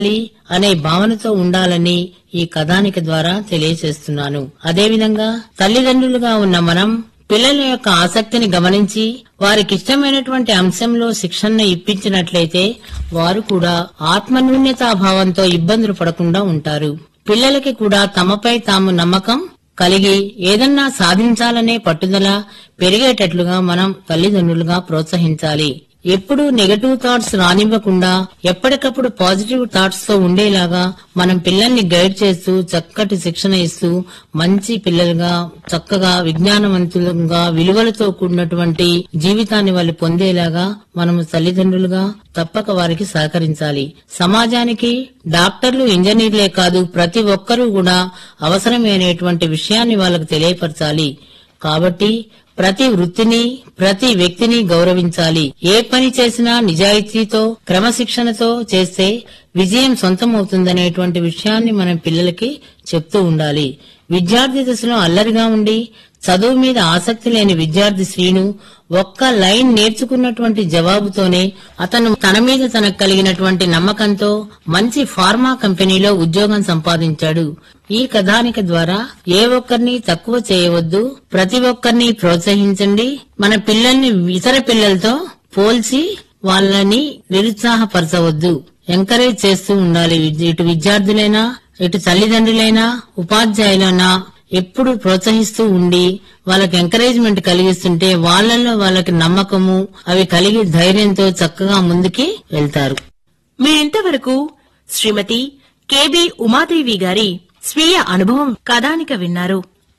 అనే భావనతో ఉండాలని ఈ కథానిక ద్వారా తెలియజేస్తున్నాను అదేవిధంగా తల్లిదండ్రులుగా ఉన్న మనం పిల్లల యొక్క ఆసక్తిని గమనించి వారికిష్టమైనటువంటి అంశంలో శిక్షణ ఇప్పించినట్లయితే వారు కూడా ఆత్మన్యూన్యతాభావంతో ఇబ్బందులు పడకుండా ఉంటారు పిల్లలకి కూడా తమపై తాము నమ్మకం కలిగి ఏదన్నా సాధించాలనే పట్టుదల పెరిగేటట్లుగా మనం తల్లిదండ్రులుగా ప్రోత్సహించాలి ఎప్పుడూ నెగటివ్ థాట్స్ రానివ్వకుండా ఎప్పటికప్పుడు పాజిటివ్ థాట్స్ తో ఉండేలాగా మనం పిల్లల్ని గైడ్ చేస్తూ చక్కటి శిక్షణ ఇస్తూ మంచి పిల్లలుగా చక్కగా విజ్ఞానవంతులుగా విలువలతో కూడినటువంటి జీవితాన్ని వాళ్ళు పొందేలాగా మనం తల్లిదండ్రులుగా తప్పక వారికి సహకరించాలి సమాజానికి డాక్టర్లు ఇంజనీర్లే కాదు ప్రతి ఒక్కరూ కూడా అవసరమైనటువంటి విషయాన్ని వాళ్ళకు తెలియపరచాలి కాబట్టి ప్రతి వృత్తిని ప్రతి వ్యక్తిని గౌరవించాలి ఏ పని చేసినా నిజాయితీతో క్రమశిక్షణతో చేస్తే విజయం సొంతమవుతుందనేటువంటి విషయాన్ని మనం పిల్లలకి చెప్తూ ఉండాలి విద్యార్థి దశలో అల్లరిగా ఉండి చదువు మీద ఆసక్తి లేని విద్యార్థి శ్రీను ఒక్క లైన్ నేర్చుకున్నటువంటి జవాబుతోనే అతను తన మీద తనకు కలిగినటువంటి నమ్మకంతో మంచి ఫార్మా కంపెనీలో ఉద్యోగం సంపాదించాడు ఈ కథానిక ద్వారా ఏ ఒక్కరిని తక్కువ చేయవద్దు ప్రతి ఒక్కరిని ప్రోత్సహించండి మన పిల్లల్ని ఇతర పిల్లలతో పోల్చి వాళ్ళని నిరుత్సాహపరచవద్దు ఎంకరేజ్ చేస్తూ ఉండాలి విద్య- ఇటు విద్యార్థులైనా ఇటు తల్లిదండ్రులైనా ఉపాధ్యాయులైనా ఎప్పుడు ప్రోత్సహిస్తూ ఉండి వాళ్ళకి ఎంకరేజ్మెంట్ కలిగిస్తుంటే వాళ్ళల్లో వాళ్ళకి నమ్మకము అవి కలిగి ధైర్యంతో చక్కగా ముందుకి వెళ్తారు మీరింతవరకు శ్రీమతి కెబి ఉమాదేవి గారి స్వీయ అనుభవం కథానిక విన్నారు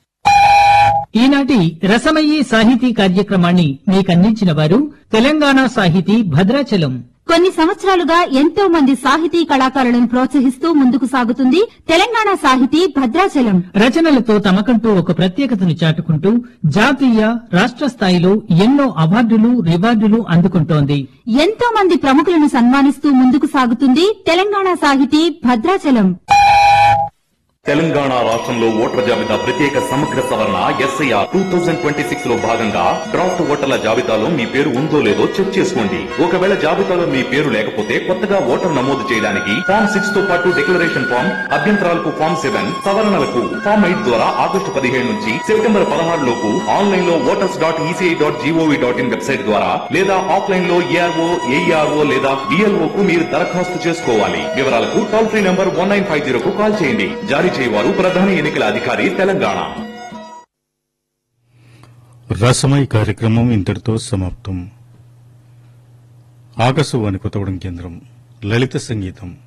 ఈనాటి రసమయీ సాహితీ కార్యక్రమాన్ని మీకందించిన వారు తెలంగాణ సాహితీ భద్రాచలం కొన్ని సంవత్సరాలుగా ఎంతో మంది సాహితీ కళాకారులను ప్రోత్సహిస్తూ ముందుకు సాగుతుంది తెలంగాణ సాహితీ భద్రాచలం రచనలతో తమకంటూ ఒక ప్రత్యేకతను చాటుకుంటూ జాతీయ రాష్ట్ర స్థాయిలో ఎన్నో అవార్డులు రివార్డులు అందుకుంటోంది ఎంతో మంది ప్రముఖులను సన్మానిస్తూ ముందుకు సాగుతుంది తెలంగాణ సాహితీ భద్రాచలం తెలంగాణ రాష్ట్రంలో ఓటర్ల జాబితా ప్రత్యేక సమగ్ర సవరణ SIR two thousand twenty six లో భాగంగా డ్రాఫ్ట్ ఓటర్ల జాబితాలో మీ పేరు ఉందో లేదో చెక్ చేసుకోండి ఒకవేళ జాబితాలో మీ పేరు లేకపోతే కొత్తగా ఓటర్ నమోదు చేయడానికి ఫామ్ సిక్స్ తో పాటు డిక్లరేషన్ ఫామ్ అభ్యంతరాలకు ఫామ్ సెవెన్ సవరణలకు ఫామ్ ఎయిట్ ద్వారా ఆగస్టు పదిహేడు నుంచి సెప్టెంబర్ పదహారు లోపు ఆన్లైన్ లో voters dot ECI dot GOV dot in website ద్వారా లేదా ఆఫ్లైన్ లో ఏఆర్ఓ ఏఈఆర్ఓ లేదా డిఎల్ఓ కు మీరు దరఖాస్తు చేసుకోవాలి వివరాలకు toll free number one nine five zero కు కాల్ చేయండి జారీ చేయవారు ప్రధాన ఎన్నికల అధికారి తెలంగాణ రసమై కార్యక్రమం ఇంతటితో సమాప్తం ఆకాశవాణి కొత్తగూడెం కేంద్రం లలిత సంగీతం